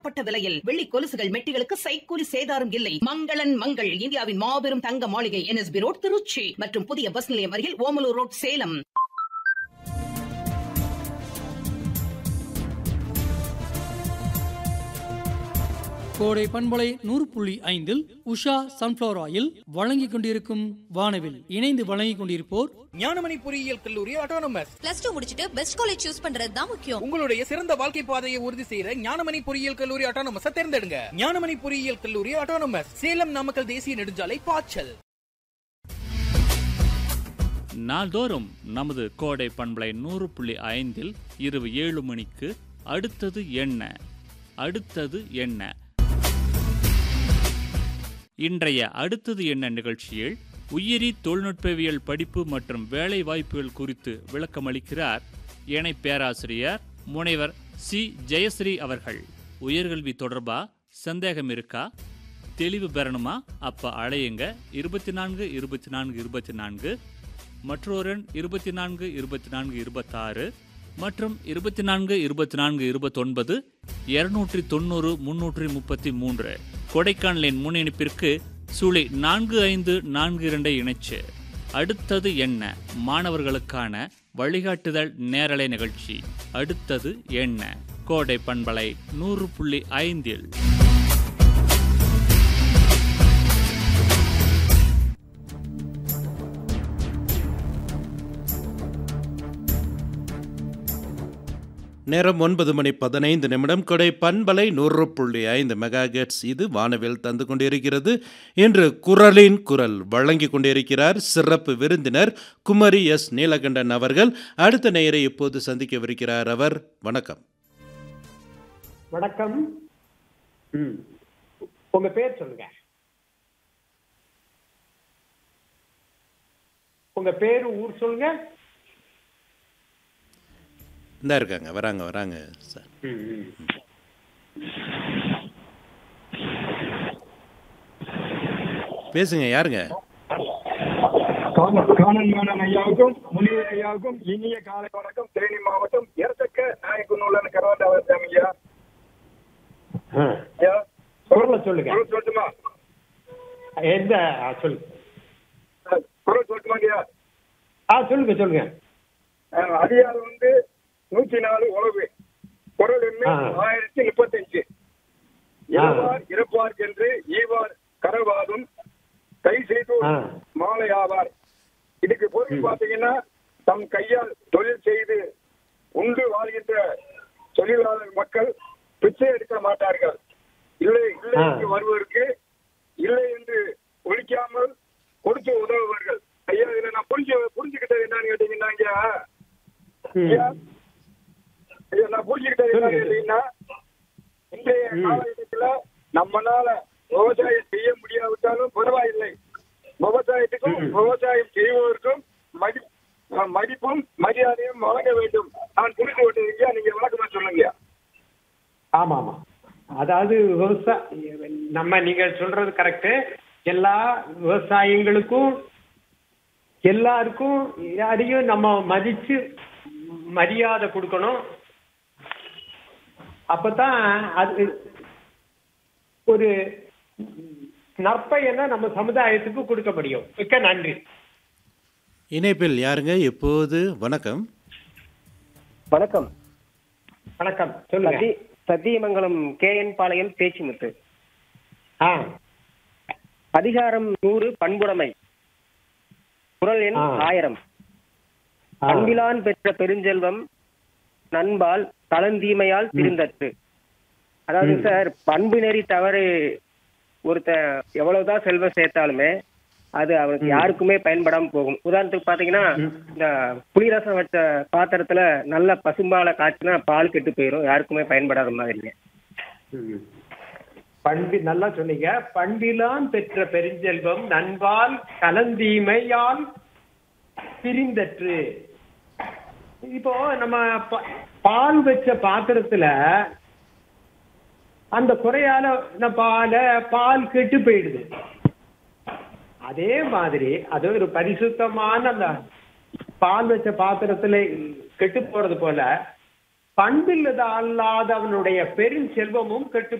பட்ட விலையில் வெள்ளி கொலுசுகள் மெட்டிகளுக்கு சைக்கூலி சேதாரம் இல்லை மங்களன் மங்கள் இந்தியாவின் மாபெரும் தங்க மாளிகை என்எஸ்பி ரோட் திருச்சி மற்றும் புதிய பஸ் நிலையம் அருகில் ஓமலூர் ரோட் சேலம் கோடை பண்பலை நூறு புள்ளி ஐந்தில் உஷா சன்ஃப்ளவர் ஆயில் வழங்கிக் கொண்டிருக்கும் வானவில் இணைந்து வழங்கிக் கொண்டிருப்போர் ஞானமணி பொறியியல் கல்லூரி ஆட்டோனமஸ் பிளஸ் டூ முடிச்சிட்டு பெஸ்ட் காலேஜ் சூஸ் பண்றது தான் முக்கியம் உங்களுடைய சிறந்த வாழ்க்கை பாதையை உறுதி செய்யற ஞானமணி பொறியியல் கல்லூரி ஆட்டோனமஸ் தேர்ந்தெடுங்க ஞானமணி பொறியியல் கல்லூரி ஆட்டோனமஸ் சேலம் நாமக்கல் தேசிய நெடுஞ்சாலை பாய்ச்சல் நாள்தோறும் நமது கோடை பண்பலை நூறு புள்ளி ஐந்தில் இரவு ஏழு மணிக்கு அடுத்தது என்ன அடுத்தது என்ன இன்றைய அடுத்தது என்ன நிகழ்ச்சியில் உயிரி தொழில்நுட்பவியல் படிப்பு மற்றும் வேலை வாய்ப்புகள் குறித்து விளக்கமளிக்கிறார் இணை பேராசிரியர் முனைவர் சி ஜெயஸ்ரீ அவர்கள் உயர்கல்வி தொடர்பா சந்தேகம் இருக்கா தெளிவு பெறணுமா அப்ப அழையுங்க இருபத்தி நான்கு இருபத்தி நான்கு இருபத்தி நான்கு மற்றொரு இருபத்தி நான்கு இருபத்தி நான்கு இருபத்தாறு மற்றும் இருபத்தி நான்கு இருபத்தி நான்கு இருபத்தொன்பது இருநூற்றி தொண்ணூறு முன்னூற்றி முப்பத்தி மூன்று கொடைக்கானலின் முன்னிணைப்பிற்கு சூளை நான்கு ஐந்து நான்கு இரண்டை இணைச்சு அடுத்தது என்ன மாணவர்களுக்கான வழிகாட்டுதல் நேரலை நிகழ்ச்சி அடுத்தது என்ன கோடை பண்பலை நூறு புள்ளி ஐந்தில் நேரம் ஒன்பது மணி பதினைந்து நிமிடம் கொடை பண்பலை நூறு புள்ளி ஐந்து மெகா இது வானவில் தந்து கொண்டிருக்கிறது இன்று குரலின் குரல் வழங்கி கொண்டிருக்கிறார் சிறப்பு விருந்தினர் குமரி எஸ் நீலகண்டன் அவர்கள் அடுத்த நேயரை இப்போது சந்திக்கவிருக்கிறார் அவர் வணக்கம் வணக்கம் ம் உங்க பேர் சொல்லுங்க உங்க பேரு ஊர் சொல்லுங்க இந்தா இருக்காங்க வராங்க வராங்க சார் ம், ம். பேசுங்க யாருங்க காண- காணல் மாணன் ஐயாவுக்கும் முனிவர் ஐயாவுக்கும் இனிய காலை வணக்கம் தேனி மாவட்டம் எரத்தக்க நாயக்குன்னூர்ல கரவாண்டாவது ஐயா ஆ. ஐயா குரலை சொல்லுங்க குரல் சொல்லட்டுமா எந்த ஆ, சொல்லுங்க அஹ், குரல் சொல்லட்டுமா ஐயா ஆ சொல்லுங்க சொல்லுங்க அஹ், அதிகாரம் வந்து நூத்தி நாலு உழவு குரல் எண்ணு ஆ. ஆயிரத்தி முப்பத்தஞ்சு இறவார் இறப்பார் என்று ஈவார் கரவாதும் கை செய்து ஆ. மாலை ஆவார் இதுக்கு பொருள் பாத்தீங்கன்னா தம் கையால் தொழில் செய்து உண்டு வாழ்கின்ற தொழிலாளர் மக்கள் பிச்சை எடுக்க மாட்டார்கள் இல்லை இல்லை ஆ. என்று வருவதற்கு இல்லை என்று ஒழிக்காமல் கொடுத்து உதவுவார்கள் ஐயா இதுல நான் புரிஞ்சு புரிஞ்சுக்கிட்டது என்னன்னு கேட்டீங்கன்னா ஐயா ம். ஐயா ஐயா நான் புரிஞ்சுக்கிட்டது என்னன்னு சொல்லுங்க. கேட்டீங்கன்னா இன்றைய ம். காலகட்டத்துல நம்மனால விவசாயம் செய்ய முடியாவிட்டாலும் பரவாயில்லை விவசாயத்துக்கும் ம். விவசாயம் செய்வதற்கும் மதி அஹ் மதிப்பும் மரியாதையும் வழங்க வேண்டும் நான் புரிந்து கொண்டிருக்கேன் நீங்க விளக்கமா சொல்லுங்க ஆமா ஆமா அதாவது விவசாய நம்ம நீங்க சொல்றது கரெக்ட் எல்லா விவசாயிங்களுக்கும் எல்லாருக்கும் யாரையும் நம்ம மதிச்சு மரியாதை கொடுக்கணும் அப்பதான் அது ஒரு நற்பயனை நம்ம சமுதாயத்துக்கு கொடுக்க முடியும் மிக்க நன்றி இணைப்பில் யாருங்க எப்போது வணக்கம் வணக்கம் வணக்கம் சொல்லுங்க சத்தி சத்தியமங்கலம் கே என் பாளையம் பேச்சுமுத்து ஆ அதிகாரம் நூறு பண்புடைமை குரல் எண் ஆ. ஆயிரம் ஆ. அன்பிலான் பெற்ற பெருஞ்செல்வம் நண்பால் தளந்தீமையால் திருந்தற்று அதாவது ம். சார் பண்பு நெறி தவறு ஒருத்த எவ்வளவுதான் செல்வம் சேர்த்தாலுமே அது அவனுக்கு ம். யாருக்குமே பயன்படாம போகும் உதாரணத்துக்கு பாத்தீங்கன்னா ம். இந்த புளிரசம் வச்ச பாத்திரத்துல நல்ல பசும்பாலை காய்ச்சினா பால் கெட்டு போயிடும் யாருக்குமே பயன்படாத மாதிரி ம். பண்பி நல்லா சொன்னீங்க பண்பிலான் பெற்ற பெருஞ்செல்வம் நண்பால் கலந்தீமையால் பிரிந்தற்று இப்போ நம்ம ப- பால் வச்ச பாத்திரத்துல அந்த குறையால இந்த பால பால் கெட்டு போயிடுது அதே மாதிரி அது ஒரு பரிசுத்தமான அந்த பால் வச்ச பாத்திரத்துல கெட்டு போறது போல பண்பில்லத அல்லாதவனுடைய பெருஞ்செல்வமும் கெட்டு